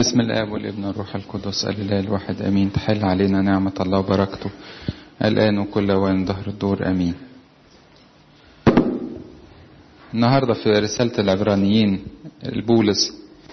بسم الآب والابن والروح القدس الإله الواحد أمين تحل علينا نعمة الله وبركته الآن وكل وين ظهر الدور أمين النهاردة في رسالة العبرانيين البولس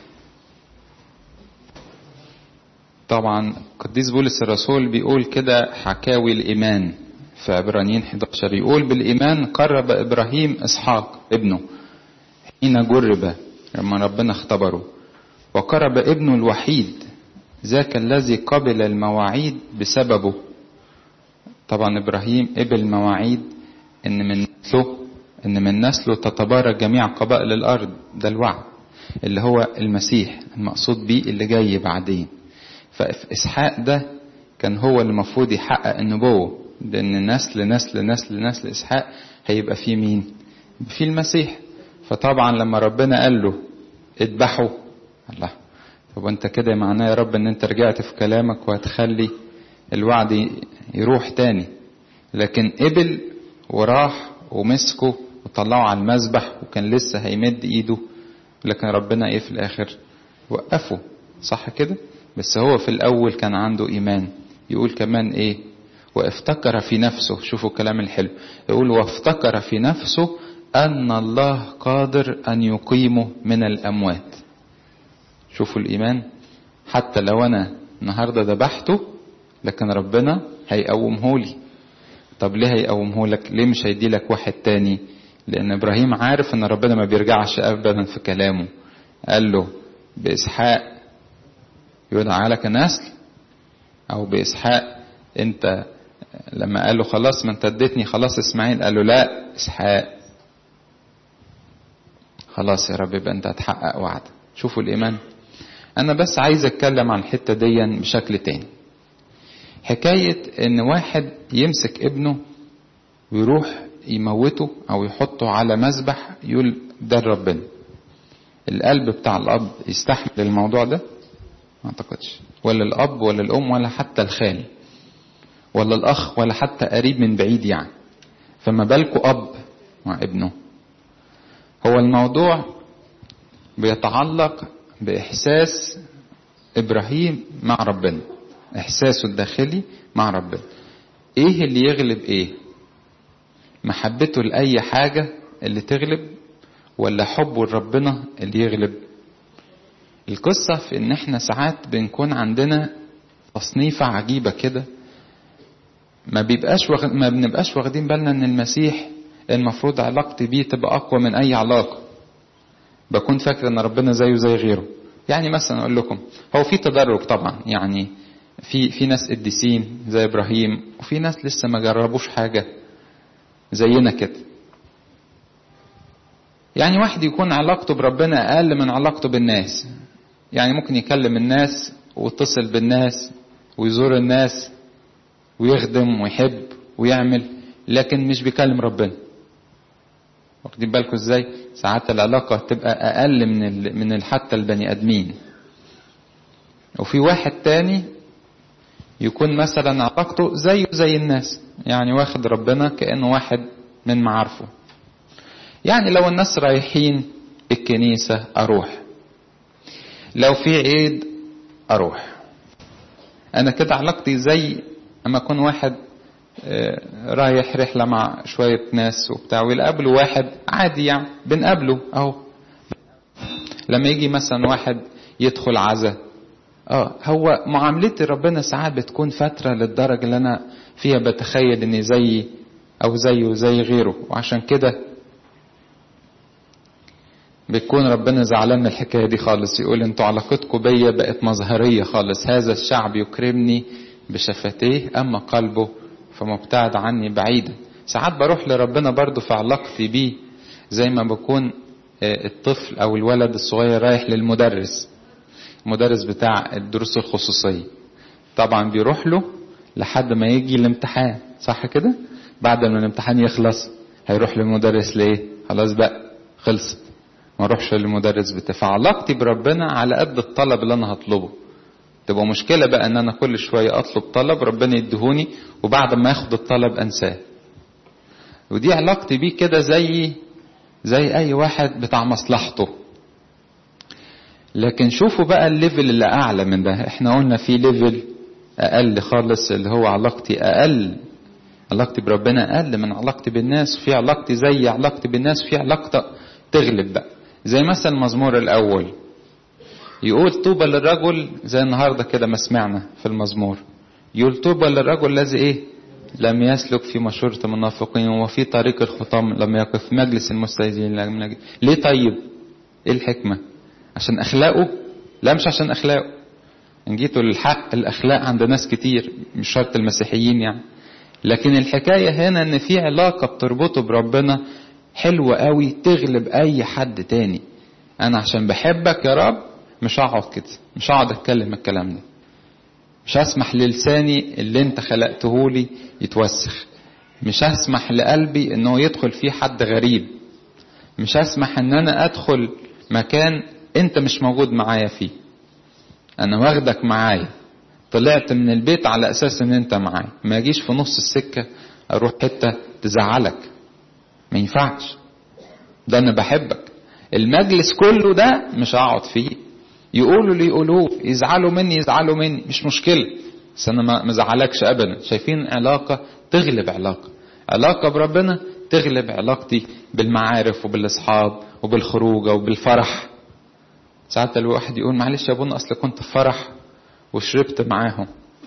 طبعا قديس بولس الرسول بيقول كده حكاوي الإيمان في عبرانيين 11 يقول بالإيمان قرب إبراهيم إسحاق ابنه حين جرب لما ربنا اختبره وقرب ابنه الوحيد ذاك الذي قبل المواعيد بسببه طبعا ابراهيم قبل مواعيد ان من نسله ان من نسله تتبارك جميع قبائل الارض ده الوعد اللي هو المسيح المقصود بيه اللي جاي بعدين ففي اسحاق ده كان هو اللي المفروض يحقق النبوه لان نسل نسل نسل نسل اسحاق هيبقى فيه مين فيه المسيح فطبعا لما ربنا قال له اذبحه الله طب انت كده معناه يا رب ان انت رجعت في كلامك وهتخلي الوعد يروح تاني لكن قبل وراح ومسكه وطلعه على المذبح وكان لسه هيمد ايده لكن ربنا ايه في الاخر وقفه صح كده بس هو في الاول كان عنده ايمان يقول كمان ايه وافتكر في نفسه شوفوا الكلام الحلو يقول وافتكر في نفسه ان الله قادر ان يقيمه من الاموات شوفوا الإيمان حتى لو أنا النهاردة ذبحته لكن ربنا هيقومه لي طب ليه هيقومه لك ليه مش هيدي لك واحد تاني لأن إبراهيم عارف أن ربنا ما بيرجعش أبدا في كلامه قال له بإسحاق يدعى لك نسل أو بإسحاق أنت لما قال له خلاص ما انت اديتني خلاص اسماعيل قال له لا اسحاق خلاص يا رب يبقى انت هتحقق وعدك شوفوا الايمان انا بس عايز اتكلم عن الحتة دي بشكل تاني حكاية ان واحد يمسك ابنه ويروح يموته او يحطه على مذبح يقول ده ربنا القلب بتاع الاب يستحمل الموضوع ده ما اعتقدش ولا الاب ولا الام ولا حتى الخال ولا الاخ ولا حتى قريب من بعيد يعني فما بالكوا اب مع ابنه هو الموضوع بيتعلق بإحساس إبراهيم مع ربنا إحساسه الداخلي مع ربنا إيه اللي يغلب إيه محبته لأي حاجة اللي تغلب ولا حبه لربنا اللي يغلب القصة في إن إحنا ساعات بنكون عندنا تصنيفة عجيبة كده ما بيبقاش وغ... ما بنبقاش واخدين بالنا إن المسيح المفروض علاقتي بيه تبقى أقوى من أي علاقة بكون فاكر ان ربنا زيه زي غيره يعني مثلا اقول لكم هو في تدرج طبعا يعني في في ناس قديسين زي ابراهيم وفي ناس لسه ما جربوش حاجه زينا كده يعني واحد يكون علاقته بربنا اقل من علاقته بالناس يعني ممكن يكلم الناس ويتصل بالناس ويزور الناس ويخدم ويحب ويعمل لكن مش بيكلم ربنا واخدين بالكم ازاي ساعات العلاقة تبقى اقل من ال... من حتى البني ادمين وفي واحد تاني يكون مثلا علاقته زيه زي الناس يعني واخد ربنا كأنه واحد من معارفه يعني لو الناس رايحين الكنيسة اروح لو في عيد اروح انا كده علاقتي زي اما اكون واحد رايح رحلة مع شوية ناس وبتاع ويقابلوا واحد عادي يعني بنقابله اهو لما يجي مثلا واحد يدخل عزا اه هو معاملتي ربنا ساعات بتكون فترة للدرجة اللي انا فيها بتخيل اني زيي او زيه زي غيره وعشان كده بيكون ربنا زعلان من الحكاية دي خالص يقول انتوا علاقتكم بيا بقت مظهرية خالص هذا الشعب يكرمني بشفتيه اما قلبه فمبتعد عني بعيدا ساعات بروح لربنا برضو في علاقتي بيه زي ما بكون الطفل او الولد الصغير رايح للمدرس المدرس بتاع الدروس الخصوصية طبعا بيروح له لحد ما يجي الامتحان صح كده بعد ما الامتحان يخلص هيروح للمدرس ليه خلاص بقى خلصت ما اروحش للمدرس بتاعي فعلاقتي بربنا على قد الطلب اللي انا هطلبه تبقى مشكلة بقى ان انا كل شوية اطلب طلب ربنا يدهوني وبعد ما اخد الطلب انساه ودي علاقتي بيه كده زي زي اي واحد بتاع مصلحته لكن شوفوا بقى الليفل اللي اعلى من ده احنا قلنا في ليفل اقل خالص اللي هو علاقتي اقل علاقتي بربنا اقل من علاقتي بالناس في علاقتي زي علاقتي بالناس في علاقة تغلب بقى زي مثلا المزمور الاول يقول طوبى للرجل زي النهارده كده ما سمعنا في المزمور يقول طوبى للرجل الذي ايه لم يسلك في مشورة المنافقين وفي طريق الخطام لم يقف في مجلس المستهزئين ليه طيب ايه الحكمة عشان اخلاقه لا مش عشان اخلاقه ان جيتوا للحق الاخلاق عند ناس كتير مش شرط المسيحيين يعني لكن الحكاية هنا ان في علاقة بتربطه بربنا حلوة قوي تغلب اي حد تاني انا عشان بحبك يا رب مش هقعد كده مش هقعد اتكلم الكلام ده مش هسمح للساني اللي انت خلقته لي يتوسخ مش هسمح لقلبي انه يدخل فيه حد غريب مش هسمح ان انا ادخل مكان انت مش موجود معايا فيه انا واخدك معايا طلعت من البيت على اساس ان انت معايا ما اجيش في نص السكة اروح حتة تزعلك ما ينفعش ده انا بحبك المجلس كله ده مش هقعد فيه يقولوا اللي يقولوه يزعلوا مني يزعلوا مني مش مشكلة بس انا ما زعلكش ابدا شايفين علاقة تغلب علاقة علاقة بربنا تغلب علاقتي بالمعارف وبالاصحاب وبالخروجة وبالفرح ساعات الواحد يقول معلش يا ابونا اصل كنت في فرح وشربت معاهم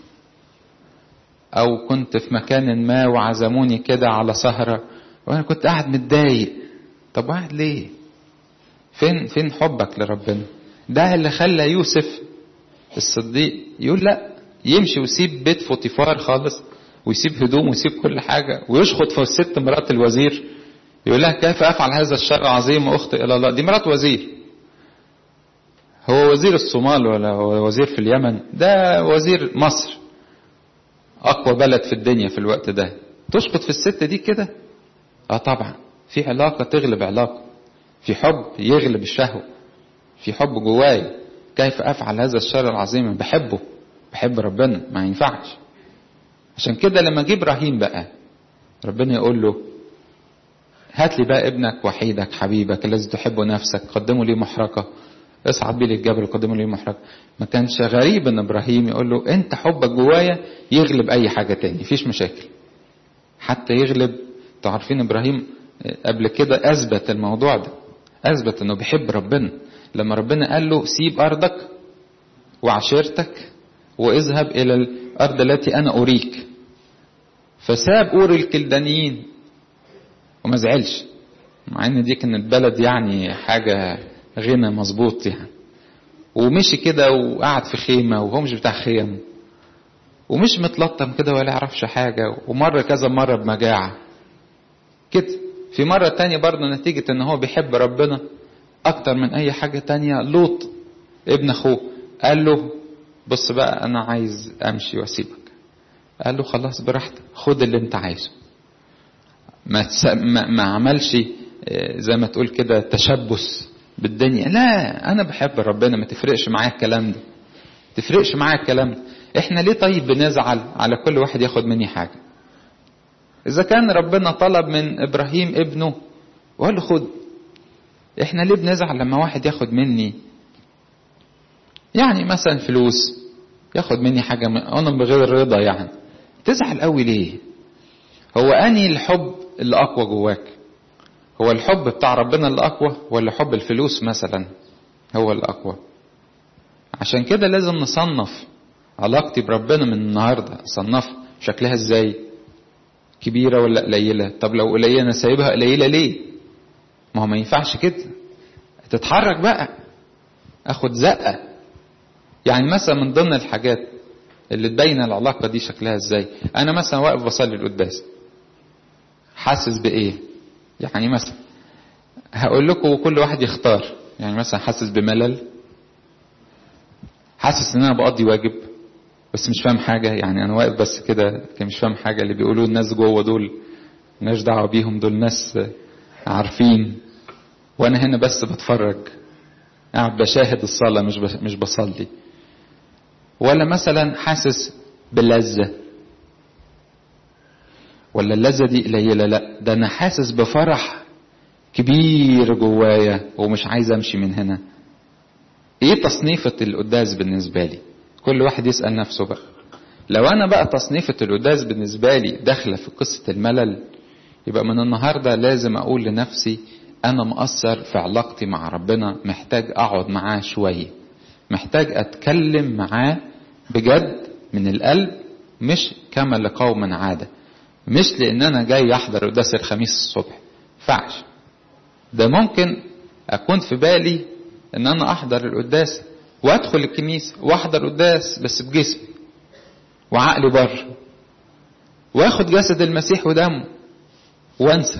او كنت في مكان ما وعزموني كده على سهرة وانا كنت قاعد متضايق طب قاعد ليه فين فين حبك لربنا ده اللي خلى يوسف الصديق يقول لا يمشي ويسيب بيت فوتيفار خالص ويسيب هدوم ويسيب كل حاجة ويشخط في الست مرات الوزير يقول لها كيف أفعل هذا الشر العظيم وأخطئ إلى الله دي مرات وزير هو وزير الصومال ولا هو وزير في اليمن ده وزير مصر أقوى بلد في الدنيا في الوقت ده تشخط في الست دي كده اه طبعا في علاقة تغلب علاقة في حب يغلب الشهوة في حب جواي كيف افعل هذا الشر العظيم بحبه بحب ربنا ما ينفعش عشان كده لما جه ابراهيم بقى ربنا يقول له هات لي بقى ابنك وحيدك حبيبك الذي تحبه نفسك قدمه لي محرقه اصعد بيه للجبل قدمه لي محرقه ما كانش غريب ان ابراهيم يقول له انت حبك جوايا يغلب اي حاجه تاني مفيش مشاكل حتى يغلب تعرفين ابراهيم قبل كده اثبت الموضوع ده اثبت انه بيحب ربنا لما ربنا قال له سيب أرضك وعشيرتك واذهب إلى الأرض التي أنا أريك فساب أور الكلدانيين وما زعلش مع ان دي كانت بلد يعني حاجة غنى مظبوط يعني ومشي كده وقعد في خيمة وهو مش بتاع خيم ومش متلطم كده ولا يعرفش حاجة ومرة كذا مرة بمجاعة كده في مرة تانية برضه نتيجة ان هو بيحب ربنا اكتر من اي حاجة تانية لوط ابن اخوه قال له بص بقى انا عايز امشي واسيبك قال له خلاص براحتك خد اللي انت عايزه ما, تس... ما... ما عملش زي ما تقول كده تشبث بالدنيا لا انا بحب ربنا ما تفرقش معايا الكلام ده تفرقش معايا الكلام ده احنا ليه طيب بنزعل على كل واحد ياخد مني حاجة اذا كان ربنا طلب من ابراهيم ابنه وقال له خد احنا ليه بنزعل لما واحد ياخد مني يعني مثلا فلوس ياخد مني حاجة من انا بغير رضا يعني تزعل قوي ليه هو اني الحب اللي اقوى جواك هو الحب بتاع ربنا اللي اقوى ولا حب الفلوس مثلا هو اللي اقوى عشان كده لازم نصنف علاقتي بربنا من النهاردة صنف شكلها ازاي كبيرة ولا قليلة طب لو قليلة انا سايبها قليلة ليه ما هو ما ينفعش كده تتحرك بقى اخد زقة يعني مثلا من ضمن الحاجات اللي تبين العلاقة دي شكلها ازاي انا مثلا واقف بصلي القداس حاسس بايه يعني مثلا هقول لكم كل واحد يختار يعني مثلا حاسس بملل حاسس ان انا بقضي واجب بس مش فاهم حاجة يعني انا واقف بس كده مش فاهم حاجة اللي بيقولوه الناس جوه دول مالناش دعوة بيهم دول ناس عارفين وانا هنا بس بتفرج قاعد بشاهد الصلاة مش مش بصلي ولا مثلا حاسس باللذة ولا اللذة دي قليلة لا ده انا حاسس بفرح كبير جوايا ومش عايز امشي من هنا ايه تصنيفة القداس بالنسبة لي كل واحد يسأل نفسه بقى لو انا بقى تصنيفة القداس بالنسبة لي داخلة في قصة الملل يبقى من النهاردة لازم اقول لنفسي انا مقصر في علاقتي مع ربنا محتاج اقعد معاه شوية محتاج اتكلم معاه بجد من القلب مش كما لقوم عادة مش لان انا جاي احضر قداس الخميس الصبح فعش ده ممكن اكون في بالي ان انا احضر القداس وادخل الكنيسة واحضر قداس بس بجسمي وعقلي بره واخد جسد المسيح ودمه وانسى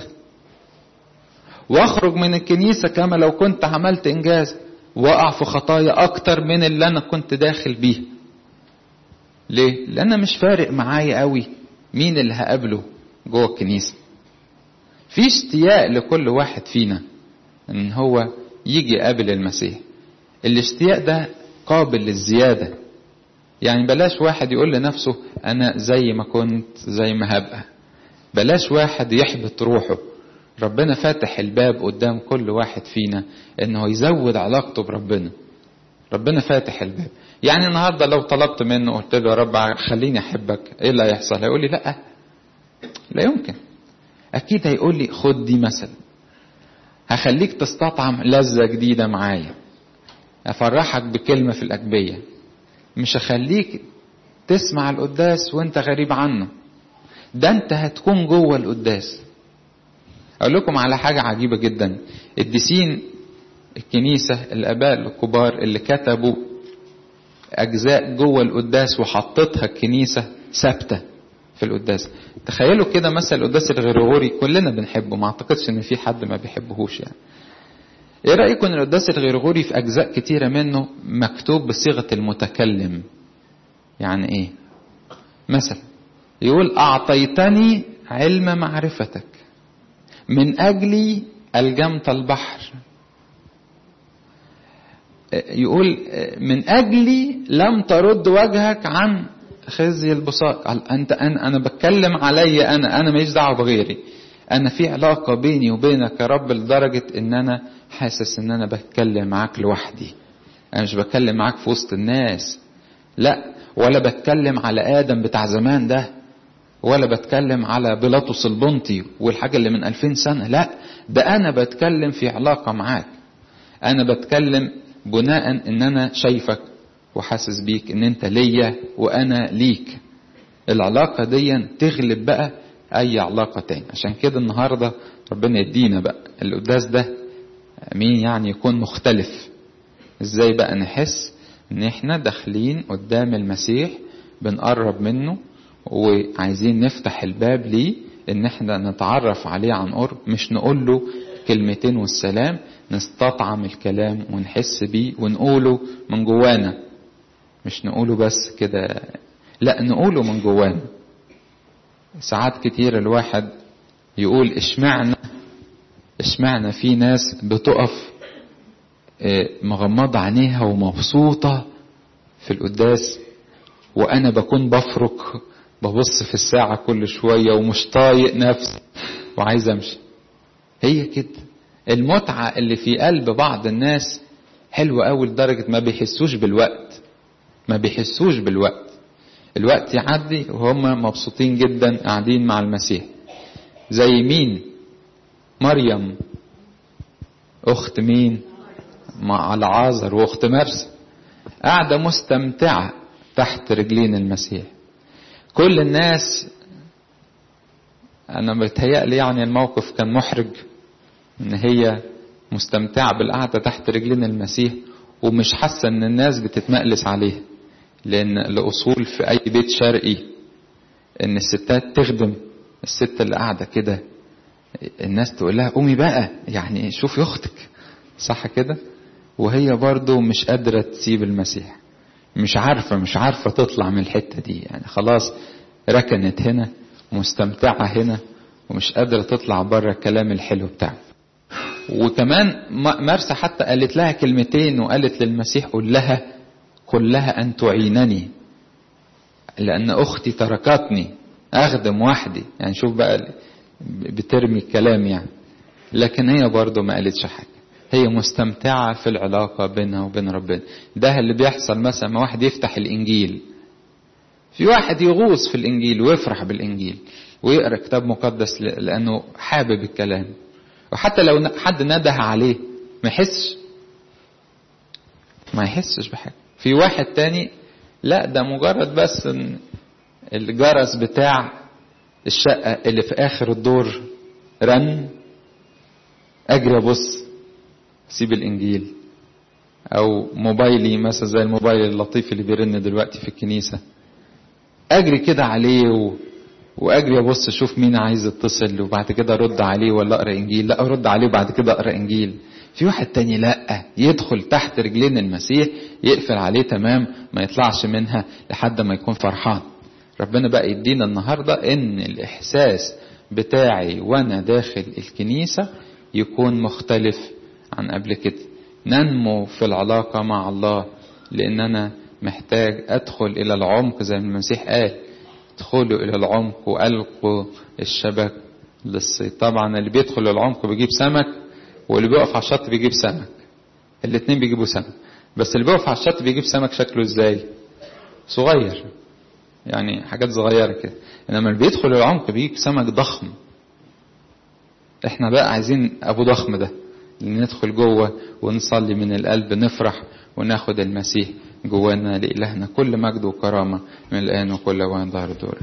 واخرج من الكنيسة كما لو كنت عملت انجاز واقع في خطايا اكتر من اللي انا كنت داخل بيها ليه لان انا مش فارق معايا قوي مين اللي هقابله جوه الكنيسة في اشتياق لكل واحد فينا ان هو يجي يقابل المسيح الاشتياق ده قابل للزيادة يعني بلاش واحد يقول لنفسه انا زي ما كنت زي ما هبقى بلاش واحد يحبط روحه ربنا فاتح الباب قدام كل واحد فينا انه يزود علاقته بربنا ربنا فاتح الباب يعني النهاردة لو طلبت منه قلت له يا رب خليني احبك ايه اللي هيحصل هيقول لي لا لا يمكن اكيد هيقول لي خد دي مثلا هخليك تستطعم لذة جديدة معايا افرحك بكلمة في الاجبية مش هخليك تسمع القداس وانت غريب عنه ده انت هتكون جوه القداس اقول لكم على حاجة عجيبة جدا الديسين الكنيسة الاباء الكبار اللي كتبوا اجزاء جوه القداس وحطتها الكنيسة ثابتة في القداس تخيلوا كده مثلا القداس الغرغوري كلنا بنحبه ما اعتقدش ان في حد ما بيحبهوش يعني ايه رايكم ان القداس الغرغوري في اجزاء كتيره منه مكتوب بصيغه المتكلم يعني ايه مثلا يقول اعطيتني علم معرفتك من اجلي الجمت البحر يقول من اجلي لم ترد وجهك عن خزي البصاق انت انا انا بتكلم علي انا انا ماليش دعوه بغيري انا في علاقه بيني وبينك يا رب لدرجه ان انا حاسس ان انا بتكلم معاك لوحدي انا مش بتكلم معاك في وسط الناس لا ولا بتكلم على ادم بتاع زمان ده ولا بتكلم على بيلاطس البنطي والحاجه اللي من ألفين سنه لا ده انا بتكلم في علاقه معاك انا بتكلم بناء ان انا شايفك وحاسس بيك ان انت ليا وانا ليك العلاقه دي تغلب بقى اي علاقه تاني عشان كده النهارده ربنا يدينا بقى القداس ده مين يعني يكون مختلف ازاي بقى نحس ان احنا داخلين قدام المسيح بنقرب منه وعايزين نفتح الباب ليه ان احنا نتعرف عليه عن قرب مش نقول له كلمتين والسلام نستطعم الكلام ونحس بيه ونقوله من جوانا مش نقوله بس كده لا نقوله من جوانا ساعات كتير الواحد يقول اشمعنا اشمعنا في ناس بتقف مغمضة عينيها ومبسوطة في القداس وانا بكون بفرك ببص في الساعة كل شوية ومش طايق نفسي وعايز امشي هي كده المتعة اللي في قلب بعض الناس حلوة قوي لدرجة ما بيحسوش بالوقت ما بيحسوش بالوقت الوقت يعدي وهم مبسوطين جدا قاعدين مع المسيح زي مين مريم اخت مين مع العازر واخت مرسى قاعدة مستمتعة تحت رجلين المسيح كل الناس انا بتهيألي يعني الموقف كان محرج ان هي مستمتعة بالقعدة تحت رجلين المسيح ومش حاسة ان الناس بتتمقلس عليها لان الاصول في اي بيت شرقي ان الستات تخدم الست اللي قاعدة كده الناس تقول لها قومي بقى يعني شوفي اختك صح كده وهي برضو مش قادرة تسيب المسيح مش عارفة مش عارفة تطلع من الحتة دي يعني خلاص ركنت هنا مستمتعة هنا ومش قادرة تطلع بره الكلام الحلو بتاعه وكمان مرسى حتى قالت لها كلمتين وقالت للمسيح قل لها قل لها أن تعينني لأن أختي تركتني أخدم وحدي يعني شوف بقى بترمي الكلام يعني لكن هي برضه ما قالتش حاجة هي مستمتعة في العلاقة بينها وبين ربنا ده اللي بيحصل مثلا ما واحد يفتح الإنجيل في واحد يغوص في الإنجيل ويفرح بالإنجيل ويقرأ كتاب مقدس لأنه حابب الكلام وحتى لو حد نده عليه ما يحسش ما يحسش بحاجة في واحد تاني لا ده مجرد بس الجرس بتاع الشقة اللي في آخر الدور رن أجري أبص سيب الإنجيل أو موبايلي مثلا زي الموبايل اللطيف اللي بيرن دلوقتي في الكنيسة أجري كده عليه و... واجري ابص اشوف مين عايز يتصل وبعد كده ارد عليه ولا اقرا انجيل لا ارد عليه وبعد كده اقرا انجيل في واحد تاني لا يدخل تحت رجلين المسيح يقفل عليه تمام ما يطلعش منها لحد ما يكون فرحان ربنا بقى يدينا النهارده ان الاحساس بتاعي وانا داخل الكنيسه يكون مختلف عن قبل كده ننمو في العلاقه مع الله لان انا محتاج ادخل الى العمق زي ما المسيح قال ادخلوا الى العمق والقوا الشبك للصيد طبعا اللي بيدخل العمق بيجيب سمك واللي بيقف على الشط بيجيب سمك الاتنين بيجيبوا سمك بس اللي بيقف على الشط بيجيب سمك شكله ازاي صغير يعني حاجات صغيرة كده انما اللي بيدخل العمق بيجيب سمك ضخم احنا بقى عايزين ابو ضخم ده اللي ندخل جوه ونصلي من القلب نفرح وناخد المسيح جوانا لإلهنا كل مجد وكرامة من الآن وكل وان ظهر دور